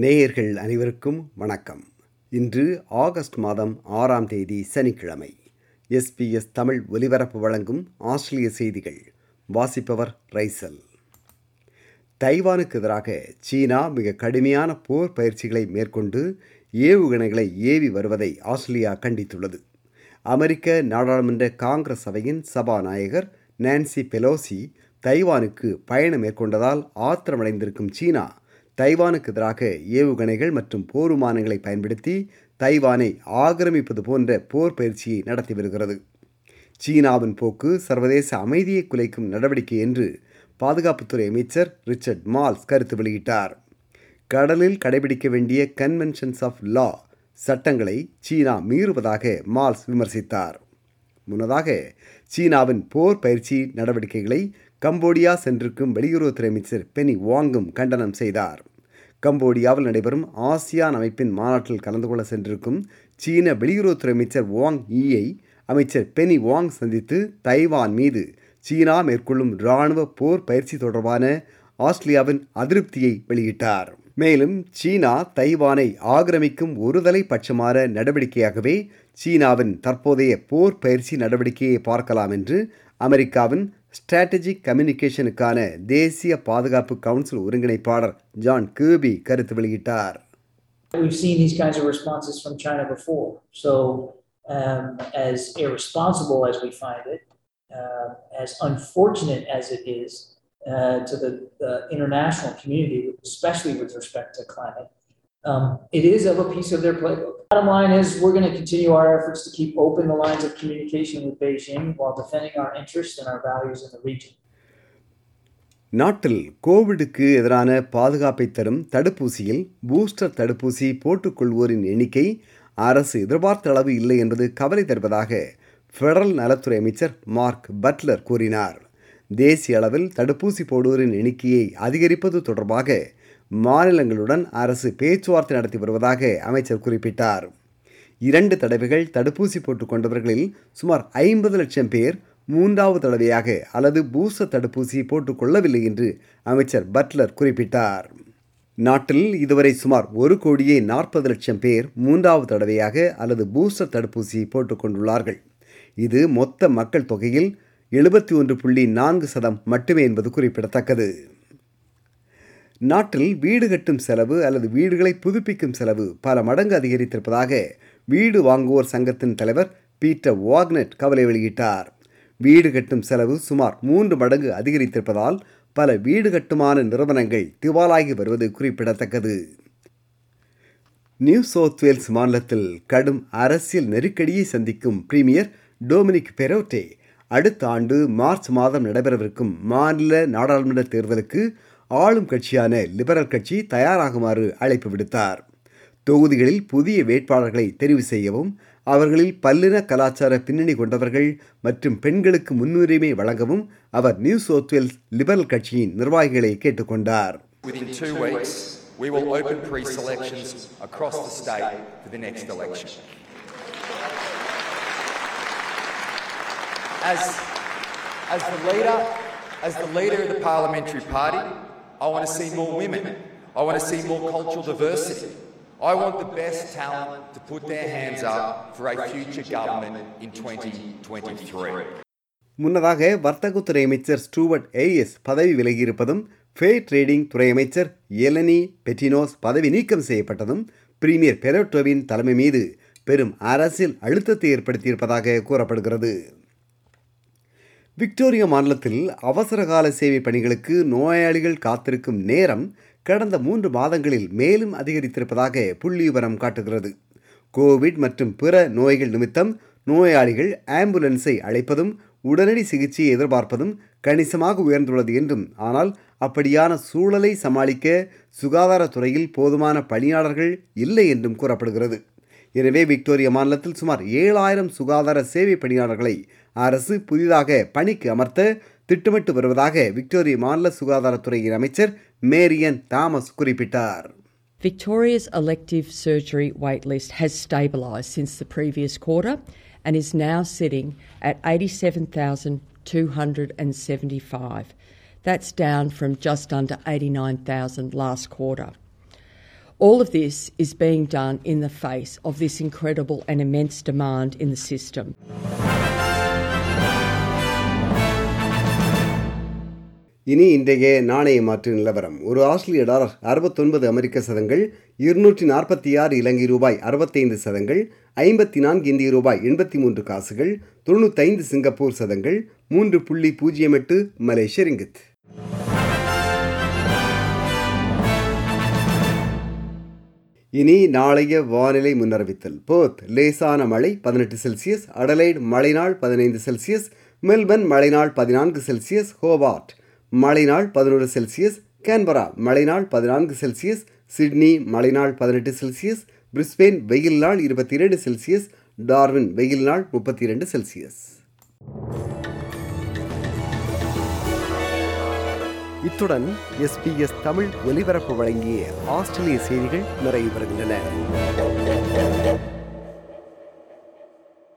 நேயர்கள் அனைவருக்கும் வணக்கம் இன்று ஆகஸ்ட் மாதம் ஆறாம் தேதி சனிக்கிழமை எஸ்பிஎஸ் தமிழ் ஒலிபரப்பு வழங்கும் ஆஸ்திரேலிய செய்திகள் வாசிப்பவர் ரைசல் தைவானுக்கு எதிராக சீனா மிக கடுமையான போர் பயிற்சிகளை மேற்கொண்டு ஏவுகணைகளை ஏவி வருவதை ஆஸ்திரேலியா கண்டித்துள்ளது அமெரிக்க நாடாளுமன்ற காங்கிரஸ் சபையின் சபாநாயகர் நான்சி பெலோசி தைவானுக்கு பயணம் மேற்கொண்டதால் ஆத்திரமடைந்திருக்கும் சீனா தைவானுக்கு எதிராக ஏவுகணைகள் மற்றும் போர் விமானங்களை பயன்படுத்தி தைவானை ஆக்கிரமிப்பது போன்ற போர் பயிற்சியை நடத்தி வருகிறது சீனாவின் போக்கு சர்வதேச அமைதியை குலைக்கும் நடவடிக்கை என்று பாதுகாப்புத்துறை அமைச்சர் ரிச்சர்ட் மால்ஸ் கருத்து வெளியிட்டார் கடலில் கடைபிடிக்க வேண்டிய கன்வென்ஷன்ஸ் ஆஃப் லா சட்டங்களை சீனா மீறுவதாக மால்ஸ் விமர்சித்தார் முன்னதாக சீனாவின் போர் பயிற்சி நடவடிக்கைகளை கம்போடியா சென்றிருக்கும் வெளியுறவுத்துறை அமைச்சர் பெனி வாங்கும் கண்டனம் செய்தார் கம்போடியாவில் நடைபெறும் ஆசியான் அமைப்பின் மாநாட்டில் கலந்து கொள்ள சென்றிருக்கும் சீன வெளியுறவுத்துறை அமைச்சர் வாங் ஈயை அமைச்சர் பெனி வாங் சந்தித்து தைவான் மீது சீனா மேற்கொள்ளும் இராணுவ போர் பயிற்சி தொடர்பான ஆஸ்திரேலியாவின் அதிருப்தியை வெளியிட்டார் மேலும் சீனா தைவானை ஆக்கிரமிக்கும் ஒருதலை பட்சமான நடவடிக்கையாகவே சீனாவின் தற்போதைய போர் பயிற்சி நடவடிக்கையை பார்க்கலாம் என்று அமெரிக்காவின் ஸ்ட்ராட்டஜிக் கம்யூனிகேஷனுக்கான தேசிய பாதுகாப்பு கவுன்சில் ஒருங்கிணைப்பாளர் ஜான் கேபி கருத்து வெளியிட்டார் We've seen these kinds of responses from China before. So, um, as irresponsible as we find it, uh, as unfortunate as it is uh, to the, the international community, especially with respect to climate, um, it is of a piece of their playbook. Bottom line is, we're going to continue our efforts to keep open the lines of communication with Beijing while defending our interests and our values in the region. நாட்டில் கோவிடுக்கு எதிரான பாதுகாப்பை தரும் தடுப்பூசியில் booster தடுப்பூசி போட்டுக்கொள்வோரின் எண்ணிக்கை அரசு எதிர்பார்த்த அளவு இல்லை என்பது கவலை தருவதாக ஃபெடரல் நலத்துறை அமைச்சர் மார்க் பட்லர் கூறினார் தேசிய அளவில் தடுப்பூசி போடுவோரின் எண்ணிக்கையை அதிகரிப்பது தொடர்பாக மாநிலங்களுடன் அரசு பேச்சுவார்த்தை நடத்தி வருவதாக அமைச்சர் குறிப்பிட்டார் இரண்டு தடவைகள் தடுப்பூசி போட்டுக் கொண்டவர்களில் சுமார் ஐம்பது லட்சம் பேர் மூன்றாவது தடவையாக அல்லது பூஸ்டர் தடுப்பூசி போட்டுக் கொள்ளவில்லை என்று அமைச்சர் பட்லர் குறிப்பிட்டார் நாட்டில் இதுவரை சுமார் ஒரு கோடியே நாற்பது லட்சம் பேர் மூன்றாவது தடவையாக அல்லது பூஸ்டர் தடுப்பூசி போட்டுக் கொண்டுள்ளார்கள் இது மொத்த மக்கள் தொகையில் எழுபத்தி ஒன்று புள்ளி நான்கு சதம் மட்டுமே என்பது குறிப்பிடத்தக்கது நாட்டில் வீடு கட்டும் செலவு அல்லது வீடுகளை புதுப்பிக்கும் செலவு பல மடங்கு அதிகரித்திருப்பதாக வீடு வாங்குவோர் சங்கத்தின் தலைவர் பீட்டர் வாக்னெட் கவலை வெளியிட்டார் வீடு கட்டும் செலவு சுமார் மூன்று மடங்கு அதிகரித்திருப்பதால் பல வீடு கட்டுமான நிறுவனங்கள் திவாலாகி வருவது குறிப்பிடத்தக்கது நியூ சவுத் வேல்ஸ் மாநிலத்தில் கடும் அரசியல் நெருக்கடியை சந்திக்கும் பிரீமியர் டொமினிக் பெரோட்டே அடுத்த ஆண்டு மார்ச் மாதம் நடைபெறவிருக்கும் மாநில நாடாளுமன்ற தேர்தலுக்கு ஆளும் கட்சியான லிபரல் கட்சி தயாராகுமாறு அழைப்பு விடுத்தார் தொகுதிகளில் புதிய வேட்பாளர்களை தெரிவு செய்யவும் அவர்களில் பல்லின கலாச்சார பின்னணி கொண்டவர்கள் மற்றும் பெண்களுக்கு முன்னுரிமை வழங்கவும் அவர் நியூ சவுத் வேல்ஸ் லிபரல் கட்சியின் நிர்வாகிகளை கேட்டுக்கொண்டார் Within two weeks, we will open pre-selections across the state for the next election. As, as the leader, as the leader of the parliamentary party, I want to see more women. I want to see more cultural diversity. I want the best talent to put their hands up for a future government in 2023. முன்னதாக வர்த்தகத்துறை அமைச்சர் Stuart as பதவி விலகியிருப்பதும் fair trading துறை அமைச்சர் எலனி பெட்டினோஸ் பதவி நீக்கம் செய்யப்பட்டதும் premier பெரோட்டோவின் தலைமை மீது பெரும் அரசியல் அழுத்தத்தை ஏற்படுத்தியிருப்பதாக கூறப்படுகிறது விக்டோரியா மாநிலத்தில் அவசரகால சேவை பணிகளுக்கு நோயாளிகள் காத்திருக்கும் நேரம் கடந்த மூன்று மாதங்களில் மேலும் அதிகரித்திருப்பதாக புள்ளிவிவரம் காட்டுகிறது கோவிட் மற்றும் பிற நோய்கள் நிமித்தம் நோயாளிகள் ஆம்புலன்ஸை அழைப்பதும் உடனடி சிகிச்சையை எதிர்பார்ப்பதும் கணிசமாக உயர்ந்துள்ளது என்றும் ஆனால் அப்படியான சூழலை சமாளிக்க சுகாதாரத்துறையில் போதுமான பணியாளர்கள் இல்லை என்றும் கூறப்படுகிறது எனவே விக்டோரியா மாநிலத்தில் சுமார் ஏழாயிரம் சுகாதார சேவை பணியாளர்களை அரசு புதிதாக பணிக்கு அமர்த்த திட்டமிட்டு வருவதாக விக்டோரியா மாநில சுகாதாரத்துறையின் அமைச்சர் மேரியன் தாமஸ் குறிப்பிட்டார் Victoria's elective surgery waitlist has stabilised since the previous quarter and is now sitting at 87,275. That's down from just under 89,000 last quarter. All of this is being done in the face of this incredible and immense demand in the system. இனி இன்றைய நாணய மாற்று நிலவரம் ஒரு ஆஸ்திரேலிய dollar அறுபத்தொன்பது அமெரிக்க சதங்கள் இருநூற்றி நாற்பத்தி ஆறு இலங்கை ரூபாய் அறுபத்தைந்து சதங்கள் ஐம்பத்தி நான்கு இந்திய ரூபாய் எண்பத்தி மூன்று காசுகள் தொண்ணூத்தைந்து சிங்கப்பூர் சதங்கள் மூன்று புள்ளி பூஜ்ஜியம் எட்டு மலேசிய ரிங்கித் இனி நாளைய வானிலை முன்னறிவித்தல் போர்த் லேசான மழை பதினெட்டு செல்சியஸ் அடலைட் மழைநாள் பதினைந்து செல்சியஸ் மெல்பர்ன் மழைநாள் பதினான்கு செல்சியஸ் ஹோபார்ட் மழைநாள் பதினோரு செல்சியஸ் கேன்பரா மழைநாள் பதினான்கு செல்சியஸ் சிட்னி மழைநாள் பதினெட்டு செல்சியஸ் பிரிஸ்பெயின் வெயில் நாள் இருபத்தி இரண்டு செல்சியஸ் டார்வின் வெயில் நாள் முப்பத்தி இரண்டு செல்சியஸ் இத்துடன் எஸ்பிஎஸ் தமிழ் ஒலிபரப்பு வழங்கிய ஆஸ்திரேலிய செய்திகள் நிறைவு பெறுகின்றன